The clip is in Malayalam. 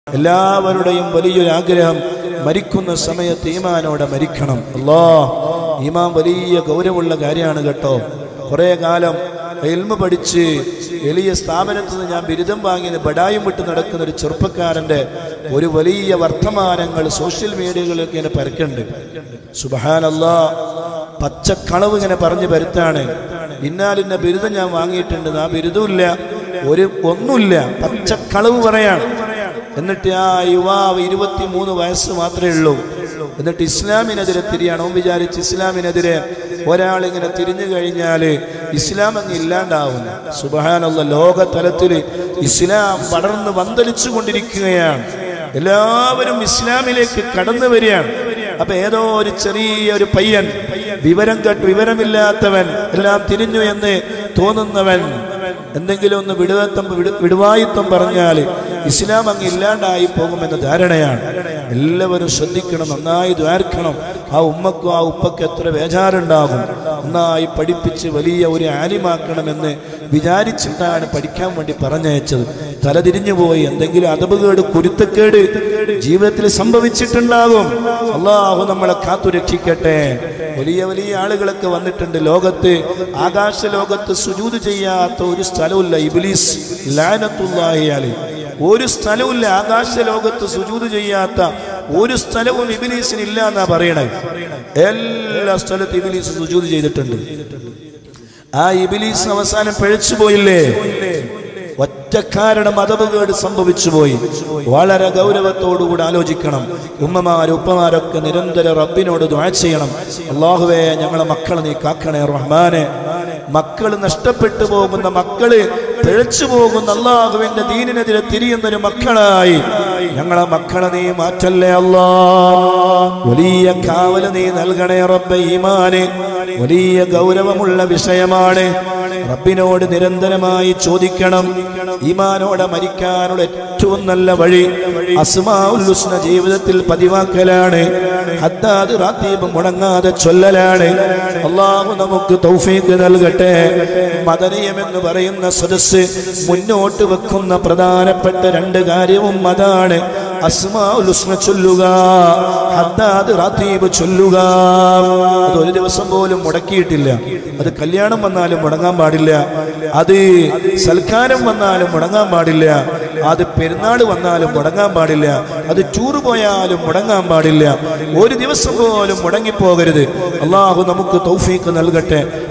എല്ലാവരുടെയും വലിയൊരു ആഗ്രഹം മരിക്കുന്ന സമയത്ത് ഈമാനോടെ മരിക്കണം അല്ലാ ഈമാൻ വലിയ ഗൗരവമുള്ള കാര്യമാണ് കേട്ടോ കുറേ കാലം എൽമ പഠിച്ച് വലിയ സ്ഥാപനത്തിൽ നിന്ന് ഞാൻ ബിരുദം വാങ്ങി ബഡായും വിട്ട് നടക്കുന്ന ഒരു ചെറുപ്പക്കാരന്റെ ഒരു വലിയ വർത്തമാനങ്ങൾ സോഷ്യൽ മീഡിയകളിലൊക്കെ ഇങ്ങനെ പരക്കുന്നുണ്ട് സുബഹാനല്ലാ പച്ചക്കളവ് ഇങ്ങനെ പറഞ്ഞു പരുത്താണ് ഇന്നാലിന്ന ബിരുദം ഞാൻ വാങ്ങിയിട്ടുണ്ട് ആ ബിരുദമില്ല ഒരു ഒന്നുമില്ല പച്ചക്കളവ് പറയാണ് എന്നിട്ട് ആ യുവാവ് ഇരുപത്തിമൂന്ന് വയസ്സ് മാത്രമേ ഉള്ളൂ എന്നിട്ട് ഇസ്ലാമിനെതിരെ തിരിയാണ് അവൻ വിചാരിച്ച് ഇസ്ലാമിനെതിരെ ഒരാൾ ഇങ്ങനെ തിരിഞ്ഞു കഴിഞ്ഞാൽ ഇസ്ലാം അങ്ങ് ഇല്ലാണ്ടാവും സുബഹാനുള്ള ലോകതലത്തിൽ ഇസ്ലാം പടർന്ന് വന്തലിച്ചു കൊണ്ടിരിക്കുകയാണ് എല്ലാവരും ഇസ്ലാമിലേക്ക് കടന്നു വരികയാണ് അപ്പൊ ഏതോ ഒരു ചെറിയ ഒരു പയ്യൻ വിവരം കേട്ട് വിവരമില്ലാത്തവൻ എല്ലാം തിരിഞ്ഞു എന്ന് തോന്നുന്നവൻ എന്തെങ്കിലും ഒന്ന് വിടുവത്തം വിടു- വിടുവായിത്തം പറഞ്ഞാൽ ഇസ്ലാം അങ്ങ് ഇല്ലാണ്ടായി പോകുമെന്ന ധാരണയാണ് എല്ലാവരും ശ്രദ്ധിക്കണം നന്നായി ദ്വാർക്കണം ആ ഉമ്മക്കും ആ ഉപ്പക്കും എത്ര ബേജാറുണ്ടാകും നന്നായി പഠിപ്പിച്ച് വലിയ ഒരു ആലിമാക്കണമെന്ന് വിചാരിച്ചിട്ടാണ് പഠിക്കാൻ വേണ്ടി പറഞ്ഞയച്ചത് തലതിരിഞ്ഞു പോയി എന്തെങ്കിലും അതപകേട് കുരുത്തക്കേട് ജീവിതത്തിൽ സംഭവിച്ചിട്ടുണ്ടാകും അള്ളാഹു നമ്മളെ കാത്തു രക്ഷിക്കട്ടെ വലിയ വലിയ ആളുകളൊക്കെ വന്നിട്ടുണ്ട് ലോകത്ത് ആകാശ ലോകത്ത് സുജൂത് ചെയ്യാത്ത ഒരു സ്ഥലമില്ല ഇബിലീസ് ലാനത്തുല്ലാഹിയാല് ഒരു സ്ഥലവുമില്ല ആകാശ ലോകത്ത് സുജൂത് ചെയ്യാത്ത ഒരു സ്ഥലവും ഇബിലീസിന് ഇല്ല എന്നാ പറയണേ എല്ലാ സ്ഥലത്തും ഇബിലീസ് സുജൂത് ചെയ്തിട്ടുണ്ട് ആ ഇബിലീസ് അവസാനം പിഴച്ചു പോയില്ലേ ഒറ്റ കാരണം അതവുകേട് സംഭവിച്ചു പോയി വളരെ ഗൗരവത്തോടുകൂടി ആലോചിക്കണം ഉമ്മമാരും ഉപ്പമാരൊക്കെ നിരന്തരം റബ്ബിനോട് ദ്വാ ചെയ്യണം അള്ളാഹുവേ ഞങ്ങളെ മക്കളെ നീ കാക്കണേ റഹ്മാനെ മക്കൾ നഷ്ടപ്പെട്ടു പോകുന്ന മക്കള് പിഴച്ചു പോകുന്ന അള്ളാഹുവിന്റെ ദീനിനെതിരെ തിരിയുന്നൊരു മക്കളായി ഞങ്ങളെ മക്കളെ നീ മാറ്റല്ലേ അല്ലാ വലിയ കാവല് നീ നൽകണേ റബ്ബ ഈമാന് വലിയ ഗൗരവമുള്ള വിഷയമാണ് റബ്ബിനോട് നിരന്തരമായി ചോദിക്കണം ഈമാനോടെ മരിക്കാനുള്ള ഏറ്റവും നല്ല വഴി അസ്മാഉൽ ഹുസ്ന ജീവിതത്തിൽ പതിവാക്കലാണ് ഹദ്ദാദ് റാത്തീബ് മുടങ്ങാതെ ചൊല്ലലാണ് അള്ളാഹു നമുക്ക് തൗഫീഖ് നൽകട്ടെ മദനീയം എന്ന് പറയുന്ന സദസ്സ് മുന്നോട്ട് വെക്കുന്ന പ്രധാനപ്പെട്ട രണ്ട് കാര്യവും അതാണ് അസ്മാഉൽ ഹുസ്ന ചൊല്ലുക ഹദ്ദാദ് റാത്തീബ് ചൊല്ലുക അത് ഒരു ദിവസം പോലും മുടക്കിയിട്ടില്ല അത് കല്യാണം വന്നാലും മുടങ്ങാൻ പാടില്ല അത് സൽക്കാരം വന്നാലും മുടങ്ങാൻ പാടില്ല അത് പെരുന്നാൾ വന്നാലും മുടങ്ങാൻ പാടില്ല അത് ടൂർ പോയാലും മുടങ്ങാൻ പാടില്ല ഒരു ദിവസം പോലും മുടങ്ങിപ്പോകരുത് അള്ളാഹു നമുക്ക് തൗഫീക്ക് നൽകട്ടെ